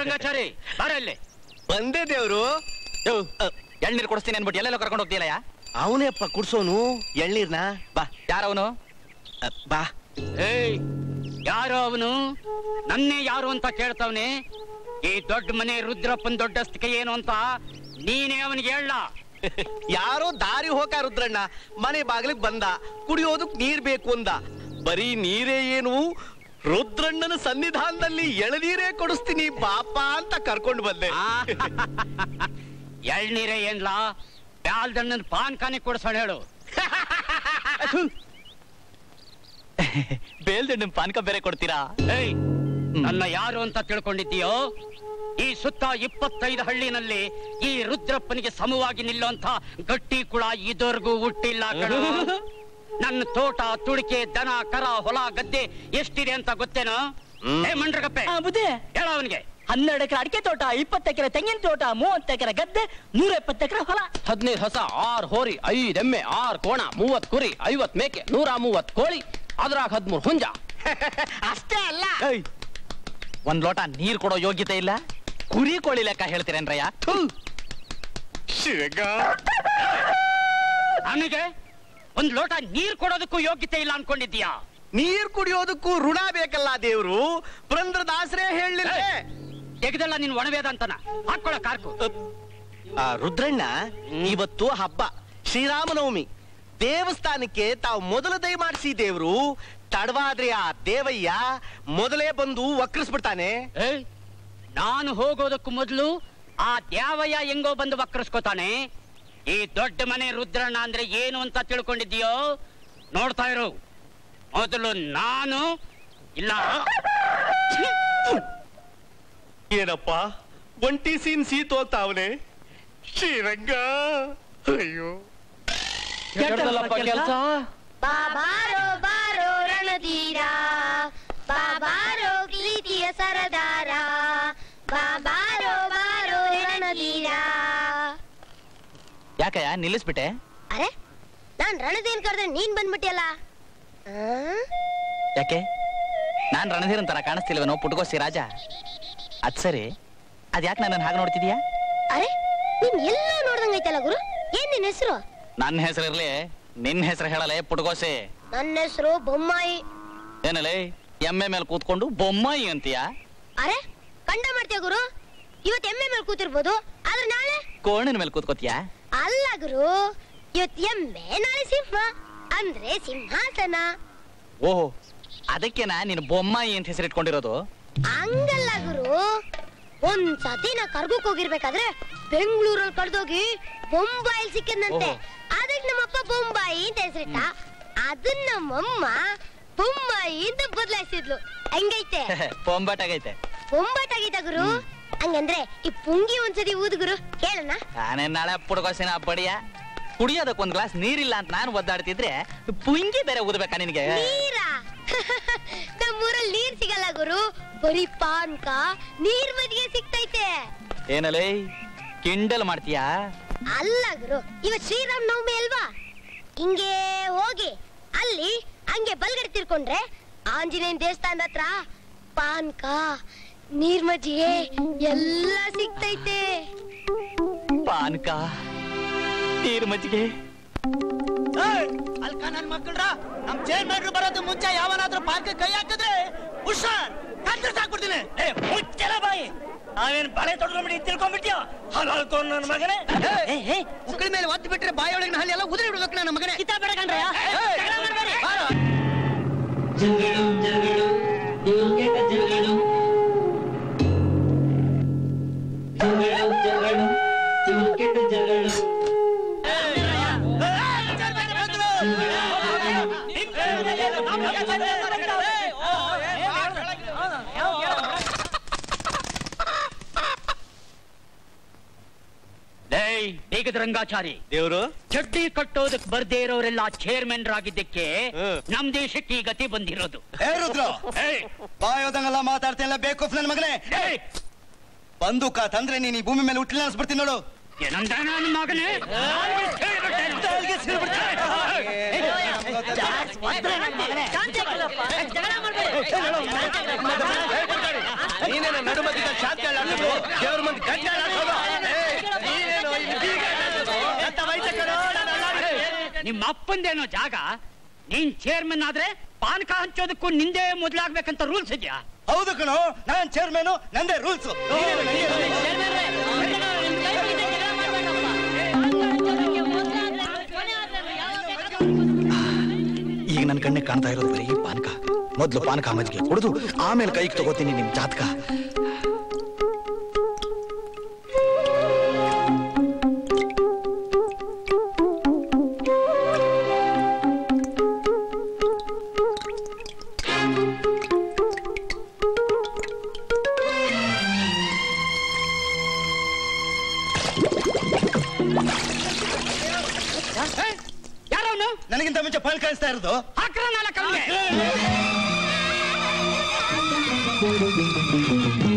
ರಂಗಾಚಾರಿ ಬಾರ ಇಲ್ಲಿ ಬಂದೆ ದೇವ್ರು ಎಳ್ನೀರು ಕೊಡಿಸ್ತೀನಿ ಅನ್ಬಿಟ್ಟು ಎಲ್ಲೆಲ್ಲ ಕರ್ಕೊಂಡು ಹೋಗ್ತೀಯಲ್ಲ ಅವನೇಪ್ಪ ಕುಡ್ಸೋನು ಎಳ್ನೀರ್ನ ಬಾ ಯಾರವನು ಅ, ಬಾ ಏಯ್ ಯಾರೋ ಅವನು ನನ್ನೇ ಯಾರು ಅಂತ ಕೇಳ್ತಾವನೆ ಈ ದೊಡ್ಡ ಮನೆ ರುದ್ರಪ್ಪನ್ ದೊಡ್ಡಸ್ತಿಕೆ ಏನು ಅಂತ ನೀನೇ ಅವನಿಗೆ ಹೇಳ ಯಾರೋ ದಾರಿ ಹೋಗ ರುದ್ರಣ್ಣ ಮನೆ ಬಾಗಿಲಿಗೆ ಬಂದ ಕುಡಿಯೋದಕ್ ನೀರ್ ಬೇಕು ಅಂದ ಬರೀ ನೀರೇ ಏನು ರುದ್ರಣ್ಣನ ಸನ್ನಿಧಾನದಲ್ಲಿ ಎಳನೀರೇ ಕೊಡಿಸ್ತೀನಿ ಬಾಪ ಅಂತ ಕರ್ಕೊಂಡು ಬಂದೆ ಎಳ್ನೀರೇ ಏನ್ಲ ಬ್ಯಾಲ್ದಣ್ಣನ ಪಾನ್ ಕಾನಿ ಕೊಡ್ಸೋಣ ಹೇಳು ಬೇಲ್ದಂಡ ಪಾನಕ ಬೇರೆ ಕೊಡ್ತೀರಾ ಏಯ್ ನನ್ನ ಯಾರು ಅಂತ ತಿಳ್ಕೊಂಡಿದ್ದೀಯೋ ಈ ಸುತ್ತ ಇಪ್ಪತ್ತೈದು ಹಳ್ಳಿನಲ್ಲಿ ಈ ರುದ್ರಪ್ಪನಿಗೆ ಸಮವಾಗಿ ನಿಲ್ಲುವಂತ ಗಟ್ಟಿ ಕುಳ ಇದುವರೆಗೂ ಹುಟ್ಟಿಲ್ಲ ಕಣೋ. ನನ್ನ ತೋಟ ತುಳಿಕೆ ದನ ಕರ ಹೊಲ ಗದ್ದೆ ಎಷ್ಟಿದೆ ಅಂತ ಗೊತ್ತೇನೋ ಹ್ಮ್. ಏ ಮಂಡ್ರಗಪ್ಪೆ ಬುದ್ಧಿ ಹೇಳ ಅವನಿಗೆ ಹನ್ನೆರಡು ಎಕರೆ ಅಡಿಕೆ ತೋಟ ಇಪ್ಪತ್ತು ಎಕರೆ ತೆಂಗಿನ ತೋಟ ಮೂವತ್ತು ಎಕರೆ ಗದ್ದೆ ನೂರ ಎಪ್ಪತ್ತು ಎಕರೆ ಹೊಲ ಹದಿನೈದು ಹೊಸ ಆರ್ ಹೋರಿ ಐದ್ ಎಮ್ಮೆ ಆರ್ ಕೋಣ ಮೂವತ್ ಕುರಿ ಐವತ್ ಮೇಕೆ ನೂರ ಮೂವತ್ ಕೋಳಿ ಅದ್ರಾಗ ಹದ್ಮೂರ್ ಹುಂಜ ಅಷ್ಟೇ ಅಲ್ಲ ಒಂದ್ ಲೋಟ ನೀರ್ ಕೊಡೋ ಯೋಗ್ಯತೆ ಇಲ್ಲ ಕುರಿ ಕೋಳಿ ಲೆಕ್ಕ ಹೇಳ್ತೀರೇನ್ರಯ್ಯ ಥು. ನನಗೆ ಒಂದ್ ಲೋಟ ನೀರ್ ಕೊಡೋದಕ್ಕೂ ಯೋಗ್ಯತೆ ಇಲ್ಲ ಅನ್ಕೊಂಡಿದ್ದೀಯಾ ನೀರ್ ಕುಡಿಯೋದಕ್ಕೂ ಋಣ ಬೇಕಲ್ಲ ದೇವ್ರು ಪುರಂದ್ರದಾಸರೇ ಹೇಳಲಿಲ್ಲ ತೆಗೆದಲ್ಲ ನೀನ್ ಒಣವೇದ ಅಂತನ ಹಾಕೊಳ್ಳ ಕಾರ್ಕು ಆ ರುದ್ರಣ್ಣ ಇವತ್ತು ಹಬ್ಬ ಶ್ರೀರಾಮನವಮಿ ದೇವಸ್ಥಾನಕ್ಕೆ ತಾವು ಮೊದಲು ದಯ ಮಾಡಿಸಿ ದೇವ್ರು ತಡವಾದ್ರೆ ಆ ದೇವಯ್ಯ ಮೊದಲೇ ಬಂದು ವಕ್ರಿಸ್ಬಿಡ್ತಾನೆ ಏಯ್ ನಾನು ಹೋಗೋದಕ್ಕೂ ಮೊದಲು ಆ ದ್ಯಾವಯ್ಯ ಹೆಂಗೋ ಬಂದು ವಕ್ರಿಸ್ಕೋತಾನೆ ಈ ದೊಡ್ಡ ಮನೆ ರುದ್ರಣ್ಣ ಅಂದ್ರೆ ಏನು ಅಂತ ತಿಳ್ಕೊಂಡಿದ್ದೀಯೋ ನೋಡ್ತಾ ಇರು ಮೊದಲು ನಾನು ಇಲ್ಲ ಏನಪ್ಪ ಒಂಟಿ ಸೀನ್ ಸೀತೋಗ್ತಾವನೆ ಶ್ರೀರಂಗ ಅಯ್ಯೋ ಕೆಟ್ಟದಲ್ಲಪ್ಪ ಕೆಲ್ಸ ಬಾಬಾರೋ ಬಾರೋ ರಣಧೀರ ಬಾಬಾರೋ ಪ್ರೀತಿಯ ಸರದಾರ ಬಾಬಾರೋ ಬಾರೋ ರಣಧೀರ ಯಾಕಯ್ಯ ನಿಲ್ಲಿಸ್ಬಿಟ್ಟೆ ಅರೆ ನಾನ್ ರಣಧೀರ್ ಕರೆದ್ರೆ ನೀನ್ ಬಂದ್ಬಿಟ್ಟಿಯಲ್ಲ ಆ? ಯಾಕೆ ನಾನ್ ರಣಧೀರನ್ ತರ ಕಾಣಿಸ್ತಿಲ್ವನೋ ಪುಟ್ಕೋಸಿ ರಾಜ ಅದ್ ಸರಿ ಅದ್ಯಾಕೆ ನನ್ನ ಹಾಗೆ ನೋಡ್ತಿದ್ಯಾ ಅರೆ ನೀನ್ ಎಲ್ಲ ನೋಡ್ದಂಗೈತಲ್ಲ ಗುರು ಏನ್ ನಿನ್ ಹೆಸರು ನನ್ನ ಹೆಸರಿರ್ಲಿ ನಿನ್ ಹೆಸರು ಹೇಳಲೇ ಪುಟ್ಕೋಸಿ ನನ್ನ ಹೆಸರು ಬೊಮ್ಮಾಯಿ ಏನಲೇ ಎಮ್ಮೆ ಮೇಲೆ ಕೂತ್ಕೊಂಡು ಬೊಮ್ಮಾಯಿ ಅಂತೀಯ ಅರೆ ಕಂಡ ಮಾಡ್ತೀಯ ಗುರು ಇವತ್ ಎಮ್ಮೆ ಮೇಲೆ ಕೂತಿರ್ಬೋದು ಆದ್ರೆ ನಾಳೆ ಕೋಣಿನ ಮೇಲೆ ಕೂತ್ಕೋತೀಯ ಅಲ್ಲ ಗುರು ಇವತ್ ಎಮ್ಮೆ ನಾಳೆ ಸಿಂಹ ಅಂದ್ರೆ ಸಿಂಹಾಸನ ಓಹೋ ಅದಕ್ಕೆನಾ ನೀನು ಬೊಮ್ಮಾಯಿ ಅಂತ ಹೆಸರಿಟ್ಕೊಂಡಿರೋದು ಹಂಗಲ್ಲ ಗುರು ಒಂದ್ ಸತಿ ನಾ ಕರ್ಗಕ್ ಹೋಗಿರ್ಬೇಕಾದ್ರೆ ಬೆಂಗಳೂರಲ್ಲಿ ಕಳ್ದೋಗಿ ಬೊಂಬಾಯಿಲ್ ಸಿಕ್ಕಿದ್ನಂತೆ ಓಹೋ. ಅದಕ್ಕೆ ನಮ್ಮಪ್ಪ ಬೊಂಬಾಯಿ ಅಂತ ಹೆಸರಿಟ್ಟ ಅದನ್ನ ನಮ್ಮಮ್ಮ ಬೊಂಬಾಯಿ ಅಂತ ಬದಲಾಯಿಸಿದ್ಲು ಹೆಂಗೈತೆ ಬೊಂಬಾಟಾಗೈತೆ ಬೊಂಬಾಟಾಗಿದ್ದ ಗುರು ಹಂಗಂದ್ರೆ ಈ ಪುಂಗಿ ಒಂದ್ಸತಿ ಊದ್ ಗುರು ಕೇಳೋಣ ನಾನೇ ನಾಳೆ ಪುಡ್ಕೋಸಿನ ಬಡಿಯ ಕುಡಿಯೋದಕ್ಕೆ ಒಂದ್ ಗ್ಲಾಸ್ ನೀರಿಲ್ಲ ಅಂತ ನಾನು ಒದ್ದಾಡ್ತಿದ್ರೆ ಪುಂಗಿ ಬೇರೆ ಊದ್ಬೇಕಾ ನಿನಗೆ ನೀರ ನಮ್ಮೂರಲ್ಲಿ ನೀರ್ ಸಿಗಲ್ಲ ಗುರು ಬರೀ ಪಾನ್ಕ ನೀರ್ ಮಜ್ಜಿಗೆ ಸಿಗ್ತೈತೆ ಏನಲೇ ಕಿಂಡಲ್ ಮಾಡ್ತೀಯಾ ಅಲ್ಲ ಗುರು ಇವತ್ ಶ್ರೀರಾಮ್ ನವಮಿ ಅಲ್ವಾ ಹಿಂಗೆ ಹೋಗಿ ಅಲ್ಲಿ ಹಂಗೆ ಬಲ್ಗಡೆ ತಿರ್ಕೊಂಡ್ರೆ ಆಂಜನೇಯನ್ ದೇವಸ್ಥಾನದ ಹತ್ರ ಪಾನ್ಕ ನೀರ್ ಮಜ್ಜಿಗೆ ಎಲ್ಲ ಸಿಗ್ತೈತೆ ಪಾನಕ ನೀರು ಮಜ್ಜಿಗೆ ಅಲ್ಕ ನನ್ ಮಕ್ಕಳ್ರ ನಮ್ ಚೇರ್ಮನ್ ಬರೋದು ಮುಂಚೆ ಯಾವನಾದ್ರೂ ಪಾರ್ಕ್ ಕೈ ಹಾಕಿದ್ರೆ ಹುಷಾರ್ ಕಂದ್ರೆ ಸಾಕ್ಬಿಡ್ತೀನಿ ಏ ಮುಚ್ಚಲ ಬಾಯಿ ನಾವೇನ್ ಬಳೆ ತೊಡ್ಕೊಂಡ್ಬಿಟ್ಟು ತಿಳ್ಕೊಂಡ್ಬಿಟ್ಯೋ ಹಾಲ್ಕೊಂಡು ನನ್ನ ಮಗನೇ ಉಕ್ಕಳ ಮೇಲೆ ಒತ್ತು ಬಿಟ್ರೆ ಬಾಯೊಳಗಿನ ಹಳ್ಳಿ ಎಲ್ಲ ಉದುರಿ ಬಿಡ್ಬೇಕು ನನ್ನ ಮಗನೇ ಕಿತ್ತ ಬೇಡ ಕಣ್ರಯ್ಯ ಜಗಳ ಮಾಡ್ಬೇಡಿ. ಏಯ್ ಬೇಗದ ರಂಗಾಚಾರಿ ದೇವ್ರು ಚಡ್ಡಿ ಕಟ್ಟೋದಕ್ ಬರ್ದೇ ಇರೋರೆಲ್ಲ ಚೇರ್ಮನ್ ರಾಗಿದ್ದಕ್ಕೆ ಹ್ಮ್. ನಮ್ ದೇಶಕ್ಕೆ ಈ ಗತಿ ಬಂದಿರೋದು ಏ ರುದ್ರ ಏಯ್, ಬಾಯೋದಂಗೆಲ್ಲ ಮಾತಾಡ್ತಿಲ್ಲ ಬೇಕು ನನ್ನ ಮಗನೇ ಏಯ್, ಬಂದೂಕ ತಂದ್ರೆ ನೀನ್ ಈ ಭೂಮಿ ಮೇಲೆ ಹುಟ್ಟಿಲ್ಲ ಅನ್ಸ್ಬಿಡ್ತೀನಿ ನೋಡು ಏನಂದ ನನ್ನ ಮಗನೇ ನಾಲ್ಗೆ ಸೀಳ್ಬಿಟ್ಟೇನು? ಶಾಂತಿ ಆಗಿರಪ್ಪ. ಜಗಳ ಮಾಡ್ಬೇಡಿ. ನೀನೇನನ್ನ ನಡು ಮಧ್ಯದಲ್ಲಿ ಶಾಂತಿ ಹಾಳಾಗೋದು ದೇವ್ರ ಮುಂದೆ ಗಟ್ಟಿ ಹಾಳಾಗೋದು ಏಯ್, ನೀನೇನು ಇಲ್ಲಿ ಬೀಗ ಹಾಳಾಗೋದು? ಅಂತ ವೈದ್ಯ ಕಣೋ, ನಾನು ಅಲ್ಲಾಡಿದ್ದೀನಿ. ನಿಮ್ಮ ಅಪ್ಪಂದೇನೋ ಜಾಗ ನೀನ್ ಚೇರ್ಮನ್ ಆದ್ರೆ ಪಾನಕ ಹಂಚೋದಕ್ಕೂ ನಿಂದೇ ಮೊದ್ಲಾಗ್ಬೇಕಂತ ರೂಲ್ಸ್ ಇದೆಯಾ ಹೌದು ಕಣೋ ನಾನ್ ಚೇರ್ಮನ್ ನಂದೇ ರೂಲ್ಸ್ ಈಗ ನನ್ನ ಕಣ್ಣಿಗೆ ಕಾಣ್ತಾ ಇರೋದು ಬರೀ ಪಾನಕ ಮೊದ್ಲು ಪಾನಕ ಮಜ್ಜಿಗೆ ಕುಡಿದು ಆಮೇಲೆ ಕೈಗೆ ತಗೋತೀನಿ ನಿಮ್ ಜಾತಕ ಯಾರವನು ನನಗಿಂತ ಮುಂಚೆ ಪಾಲ್ ಕಾಣಿಸ್ತಾ ಇರೋದು ಹಾಕ್ರ ನಾಲ್ಕು ಅವ್ನಿಗೆ.